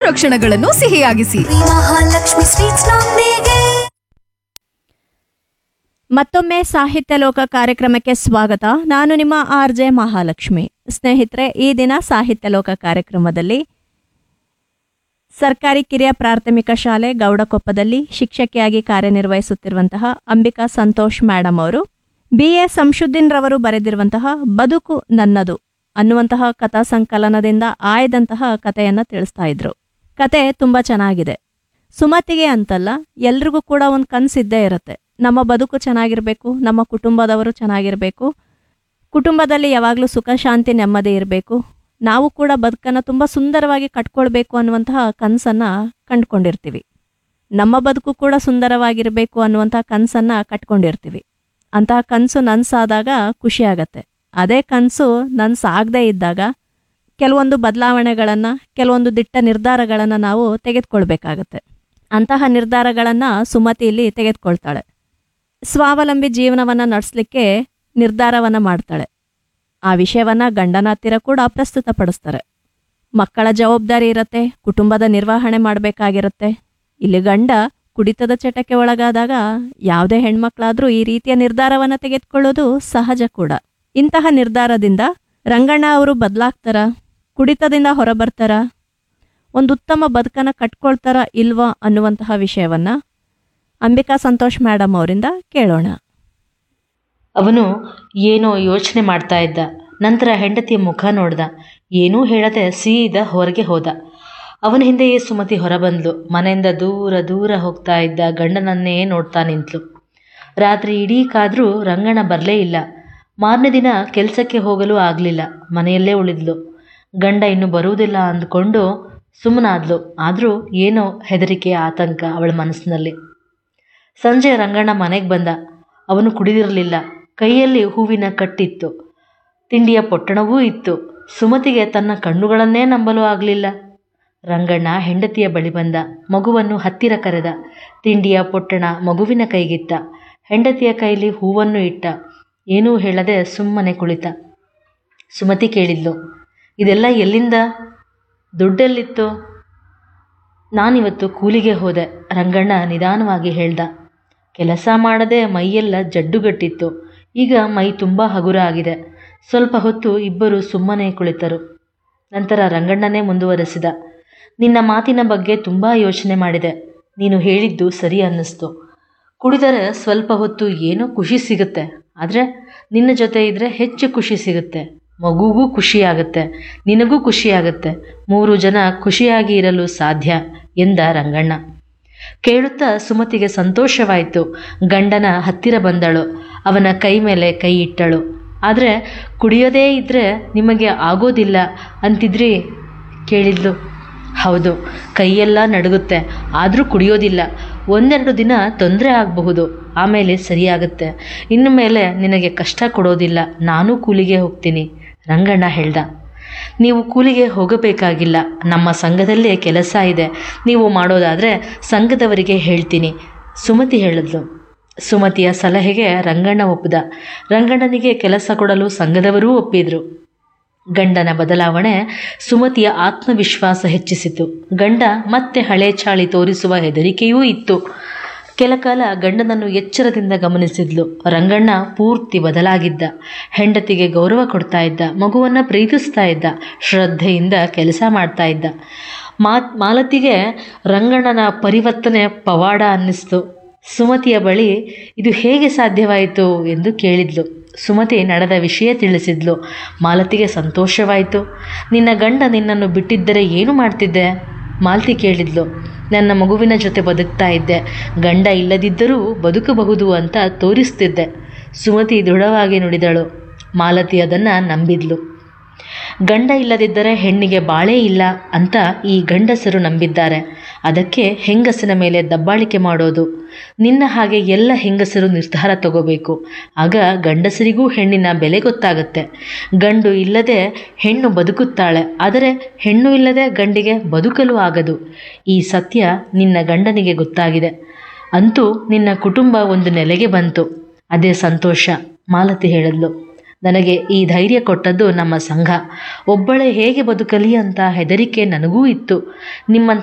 ಮಧುರ ಕ್ಷಣಗಳನ್ನು ಸಿಹಿಯಾಗಿಸಿ ಮಹಾಲಕ್ಷ್ಮಿ ಸ್ವೀಟ್ಸ್ ನೊಂದಿಗೆ ಮತ್ತೊಮ್ಮೆ ಸಾಹಿತ್ಯ ಲೋಕ ಕಾರ್ಯಕ್ರಮಕ್ಕೆ ಸ್ವಾಗತ ನಾನು ನಿಮ್ಮ ಆರ್ ಜೆ ಮಹಾಲಕ್ಷ್ಮಿ ಸ್ನೇಹಿತರೆ ಈ ದಿನ ಸಾಹಿತ್ಯ ಲೋಕ ಕಾರ್ಯಕ್ರಮದಲ್ಲಿ ಸರ್ಕಾರಿ ಕಿರಿಯ ಪ್ರಾಥಮಿಕ ಶಾಲೆ ಗೌಡಕೊಪ್ಪದಲ್ಲಿ ಶಿಕ್ಷಕಿಯಾಗಿ ಕಾರ್ಯನಿರ್ವಹಿಸುತ್ತಿರುವಂತಹ ಅಂಬಿಕಾ ಸಂತೋಷ್ ಮೇಡಮ್ ಅವರು ಬಿ ಎ ಸಂಶುದ್ದೀನ್ ರವರು ಬರೆದಿರುವಂತಹ ಬದುಕು ನನ್ನದು ಅನ್ನುವಂತಹ ಕಥಾ ಸಂಕಲನದಿಂದ ಆಯ್ದಂತಹ ಕಥೆಯನ್ನ ತಿಳಿಸ್ತಾ ಇದ್ರು ಕತೆ ತುಂಬಾ ಚೆನ್ನಾಗಿದೆ ಸುಮತಿಗೆ ಅಂತಲ್ಲ ಎಲ್ರಿಗೂ ಕೂಡ ಒಂದು ಕನಸಿದ್ದೇ ಇರುತ್ತೆ ನಮ್ಮ ಬದುಕು ಚೆನ್ನಾಗಿರಬೇಕು ನಮ್ಮ ಕುಟುಂಬದವರು ಚೆನ್ನಾಗಿರಬೇಕು ಕುಟುಂಬದಲ್ಲಿ ಯಾವಾಗಲೂ ಸುಖ ಶಾಂತಿ ನೆಮ್ಮದಿ ಇರಬೇಕು ನಾವು ಕೂಡ ಬದುಕನ್ನು ತುಂಬ ಸುಂದರವಾಗಿ ಕಟ್ಕೊಳ್ಬೇಕು ಅನ್ನುವಂತಹ ಕನಸನ್ನು ಕಂಡುಕೊಂಡಿರ್ತೀವಿ ನಮ್ಮ ಬದುಕು ಕೂಡ ಸುಂದರವಾಗಿರಬೇಕು ಅನ್ನುವಂತಹ ಕನಸನ್ನು ಕಟ್ಕೊಂಡಿರ್ತೀವಿ ಅಂತಹ ಕನಸು ನನ್ಸಾದಾಗ ಖುಷಿ ಆಗತ್ತೆ ಅದೇ ಕನಸು ನನ್ಸಾಗದೇ ಇದ್ದಾಗ ಕೆಲವೊಂದು ಬದಲಾವಣೆಗಳನ್ನು ಕೆಲವೊಂದು ದಿಟ್ಟ ನಿರ್ಧಾರಗಳನ್ನು ನಾವು ತೆಗೆದುಕೊಳ್ಬೇಕಾಗತ್ತೆ ಅಂತಹ ನಿರ್ಧಾರಗಳನ್ನು ಸುಮತಿ ಇಲ್ಲಿ ತೆಗೆದುಕೊಳ್ತಾಳೆ ಸ್ವಾವಲಂಬಿ ಜೀವನವನ್ನು ನಡೆಸಲಿಕ್ಕೆ ನಿರ್ಧಾರವನ್ನು ಮಾಡ್ತಾಳೆ ಆ ವಿಷಯವನ್ನ ಗಂಡನ ಹತ್ತಿರ ಕೂಡ ಪ್ರಸ್ತುತಪಡಿಸ್ತಾರೆ ಮಕ್ಕಳ ಜವಾಬ್ದಾರಿ ಇರತ್ತೆ ಕುಟುಂಬದ ನಿರ್ವಹಣೆ ಮಾಡಬೇಕಾಗಿರುತ್ತೆ ಇಲ್ಲಿ ಗಂಡ ಕುಡಿತದ ಚಟಕ್ಕೆ ಒಳಗಾದಾಗ ಯಾವುದೇ ಹೆಣ್ಮಕ್ಳಾದ್ರೂ ಈ ರೀತಿಯ ನಿರ್ಧಾರವನ್ನು ತೆಗೆದುಕೊಳ್ಳೋದು ಸಹಜ ಕೂಡ ಇಂತಹ ನಿರ್ಧಾರದಿಂದ ರಂಗಣ್ಣ ಅವರು ಬದಲಾಗ್ತಾರ ಕುಡಿತದಿಂದ ಹೊರಬರ್ತಾರ ಒಂದು ಉತ್ತಮ ಬದುಕನ್ನ ಕಟ್ಕೊಳ್ತಾರ ಇಲ್ವಾ ಅನ್ನುವಂತಹ ವಿಷಯವನ್ನ ಅಂಬಿಕಾ ಸಂತೋಷ್ ಮೇಡಮ್ ಅವರಿಂದ ಕೇಳೋಣ ಅವನು ಏನೋ ಯೋಚನೆ ಮಾಡ್ತಾ ಇದ್ದ ನಂತರ ಹೆಂಡತಿಯ ಮುಖ ನೋಡ್ದ ಏನೂ ಹೇಳದೆ ಸೀದಾ ಹೊರಗೆ ಹೋದ ಅವನ ಹಿಂದೆಯೇ ಸುಮತಿ ಹೊರಬಂದ್ಲು ಮನೆಯಿಂದ ದೂರ ದೂರ ಹೋಗ್ತಾ ಇದ್ದ ಗಂಡನನ್ನೇ ನೋಡ್ತಾ ನಿಂತ್ಲು ರಾತ್ರಿ ಇಡೀ ಕಾದ್ರೂ ರಂಗಣ್ಣ ಬರಲೇ ಇಲ್ಲ ಮಾರನೇ ದಿನ ಕೆಲಸಕ್ಕೆ ಹೋಗಲು ಆಗಲಿಲ್ಲ ಮನೆಯಲ್ಲೇ ಉಳಿದ್ಲು ಗಂಡ ಇನ್ನು ಬರುವುದಿಲ್ಲ ಅಂದ್ಕೊಂಡು ಸುಮ್ಮನಾದ್ಲು ಆದರೂ ಏನೋ ಹೆದರಿಕೆ ಆತಂಕ ಅವಳ ಮನಸ್ಸಿನಲ್ಲಿ ಸಂಜೆ ರಂಗಣ್ಣ ಮನೆಗೆ ಬಂದ ಅವನು ಕುಡಿದಿರಲಿಲ್ಲ ಕೈಯಲ್ಲಿ ಹೂವಿನ ಕಟ್ಟಿತ್ತು ತಿಂಡಿಯ ಪೊಟ್ಟಣವೂ ಇತ್ತು ಸುಮತಿಗೆ ತನ್ನ ಕಣ್ಣುಗಳನ್ನೇ ನಂಬಲು ಆಗಲಿಲ್ಲ ರಂಗಣ್ಣ ಹೆಂಡತಿಯ ಬಳಿ ಬಂದ ಮಗುವನ್ನು ಹತ್ತಿರ ಕರೆದ ತಿಂಡಿಯ ಪೊಟ್ಟಣ ಮಗುವಿನ ಕೈಗಿತ್ತ ಹೆಂಡತಿಯ ಕೈಲಿ ಹೂವನ್ನು ಇಟ್ಟ ಏನೂ ಹೇಳದೆ ಸುಮ್ಮನೆ ಕುಳಿತ ಸುಮತಿ ಕೇಳಿದ್ಲು ಇದೆಲ್ಲ ಎಲ್ಲಿಂದ ದುಡ್ಡೆಲ್ಲಿತ್ತು ನಾನಿವತ್ತು ಕೂಲಿಗೆ ಹೋದೆ ರಂಗಣ್ಣ ನಿಧಾನವಾಗಿ ಹೇಳ್ದ ಕೆಲಸ ಮಾಡದೆ ಮೈಯೆಲ್ಲ ಜಡ್ಡುಗಟ್ಟಿತ್ತು ಈಗ ಮೈ ತುಂಬ ಹಗುರ ಆಗಿದೆ ಸ್ವಲ್ಪ ಹೊತ್ತು ಇಬ್ಬರು ಸುಮ್ಮನೆ ಕುಳಿತರು ನಂತರ ರಂಗಣ್ಣನೇ ಮುಂದುವರೆಸಿದ ನಿನ್ನ ಮಾತಿನ ಬಗ್ಗೆ ತುಂಬ ಯೋಚನೆ ಮಾಡಿದೆ ನೀನು ಹೇಳಿದ್ದು ಸರಿ ಅನ್ನಿಸ್ತು ಕುಡಿದರೆ ಸ್ವಲ್ಪ ಹೊತ್ತು ಏನೋ ಖುಷಿ ಸಿಗುತ್ತೆ ಆದರೆ ನಿನ್ನ ಜೊತೆ ಇದ್ದರೆ ಹೆಚ್ಚು ಖುಷಿ ಸಿಗುತ್ತೆ ಮಗುಗೂ ಖುಷಿಯಾಗುತ್ತೆ ನಿನಗೂ ಖುಷಿಯಾಗುತ್ತೆ ಮೂರು ಜನ ಖುಷಿಯಾಗಿ ಇರಲು ಸಾಧ್ಯ ಎಂದ ರಂಗಣ್ಣ ಕೇಳುತ್ತಾ ಸುಮತಿಗೆ ಸಂತೋಷವಾಯಿತು ಗಂಡನ ಹತ್ತಿರ ಬಂದಳು ಅವನ ಕೈ ಮೇಲೆ ಕೈ ಇಟ್ಟಳು ಆದರೆ ಕುಡಿಯೋದೇ ಇದ್ದರೆ ನಿಮಗೆ ಆಗೋದಿಲ್ಲ ಅಂತಿದ್ರಿ ಕೇಳಿದ್ಲು ಹೌದು ಕೈಯೆಲ್ಲ ನಡುಗುತ್ತೆ ಆದರೂ ಕುಡಿಯೋದಿಲ್ಲ ಒಂದೆರಡು ದಿನ ತೊಂದರೆ ಆಗಬಹುದು ಆಮೇಲೆ ಸರಿಯಾಗುತ್ತೆ ಇನ್ನು ಮೇಲೆ ನಿನಗೆ ಕಷ್ಟ ಕೊಡೋದಿಲ್ಲ ನಾನು ಕೂಲಿಗೆ ಹೋಗ್ತೀನಿ ರಂಗಣ್ಣ ಹೇಳ್ದ ನೀವು ಕೂಲಿಗೆ ಹೋಗಬೇಕಾಗಿಲ್ಲ ನಮ್ಮ ಸಂಘದಲ್ಲೇ ಕೆಲಸ ಇದೆ ನೀವು ಮಾಡೋದಾದರೆ ಸಂಘದವರಿಗೆ ಹೇಳ್ತೀನಿ ಸುಮತಿ ಹೇಳಿದ್ಲು ಸುಮತಿಯ ಸಲಹೆಗೆ ರಂಗಣ್ಣ ಒಪ್ಪಿದ ರಂಗಣ್ಣನಿಗೆ ಕೆಲಸ ಕೊಡಲು ಸಂಘದವರೂ ಒಪ್ಪಿದ್ರು ಗಂಡನ ಬದಲಾವಣೆ ಸುಮತಿಯ ಆತ್ಮವಿಶ್ವಾಸ ಹೆಚ್ಚಿಸಿತು ಗಂಡ ಮತ್ತೆ ಹಳೆ ಚಾಳಿ ತೋರಿಸುವ ಹೆದರಿಕೆಯೂ ಇತ್ತು ಕೆಲಕಾಲ ಗಂಡನನ್ನು ಎಚ್ಚರದಿಂದ ಗಮನಿಸಿದ್ಲು ರಂಗಣ್ಣ ಪೂರ್ತಿ ಬದಲಾಗಿದ್ದ ಹೆಂಡತಿಗೆ ಗೌರವ ಕೊಡ್ತಾ ಇದ್ದ ಮಗುವನ್ನು ಪ್ರೀತಿಸ್ತಾ ಇದ್ದ ಶ್ರದ್ಧೆಯಿಂದ ಕೆಲಸ ಮಾಡ್ತಾ ಇದ್ದ ಮಾತ್ ಮಾಲತಿಗೆ ರಂಗಣ್ಣನ ಪರಿವರ್ತನೆ ಪವಾಡ ಅನ್ನಿಸ್ತು ಸುಮತಿಯ ಬಳಿ ಇದು ಹೇಗೆ ಸಾಧ್ಯವಾಯಿತು ಎಂದು ಕೇಳಿದ್ಲು ಸುಮತಿ ನಡೆದ ವಿಷಯ ತಿಳಿಸಿದ್ಲು ಮಾಲತಿಗೆ ಸಂತೋಷವಾಯಿತು ನಿನ್ನ ಗಂಡ ನಿನ್ನನ್ನು ಬಿಟ್ಟಿದ್ದರೆ ಏನು ಮಾಡ್ತಿದ್ದೆ ಮಾಲತಿ ಕೇಳಿದ್ಲು ನನ್ನ ಮಗುವಿನ ಜೊತೆ ಬದುಕ್ತಾ ಇದ್ದೆ ಗಂಡ ಇಲ್ಲದಿದ್ದರೂ ಬದುಕಬಹುದು ಅಂತ ತೋರಿಸ್ತಿದ್ದೆ ಸುಮತಿ ದೃಢವಾಗಿ ನುಡಿದಳು ಮಾಲತಿ ಅದನ್ನು ನಂಬಿದ್ಲು ಗಂಡ ಇಲ್ಲದಿದ್ದರೆ ಹೆಣ್ಣಿಗೆ ಬಾಳೇ ಇಲ್ಲ ಅಂತ ಈ ಗಂಡಸರು ನಂಬಿದ್ದಾರೆ ಅದಕ್ಕೆ ಹೆಂಗಸಿನ ಮೇಲೆ ದಬ್ಬಾಳಿಕೆ ಮಾಡೋದು ನಿನ್ನ ಹಾಗೆ ಎಲ್ಲ ಹೆಂಗಸರು ನಿರ್ಧಾರ ತಗೋಬೇಕು ಆಗ ಗಂಡಸರಿಗೂ ಹೆಣ್ಣಿನ ಬೆಲೆ ಗೊತ್ತಾಗುತ್ತೆ ಗಂಡು ಇಲ್ಲದೆ ಹೆಣ್ಣು ಬದುಕುತ್ತಾಳೆ ಆದರೆ ಹೆಣ್ಣು ಇಲ್ಲದೆ ಗಂಡಿಗೆ ಬದುಕಲು ಆಗದು ಈ ಸತ್ಯ ನಿನ್ನ ಗಂಡನಿಗೆ ಗೊತ್ತಾಗಿದೆ ಅಂತೂ ನಿನ್ನ ಕುಟುಂಬ ಒಂದು ನೆಲೆಗೆ ಬಂತು ಅದೇ ಸಂತೋಷ ಮಾಲತಿ ಹೇಳಿದ್ಲು ನನಗೆ ಈ ಧೈರ್ಯ ಕೊಟ್ಟದ್ದು ನಮ್ಮ ಸಂಘ ಒಬ್ಬಳೇ ಹೇಗೆ ಬದುಕಲಿ ಅಂತ ಹೆದರಿಕೆ ನನಗೂ ಇತ್ತು ನಿಮ್ಮಂಥ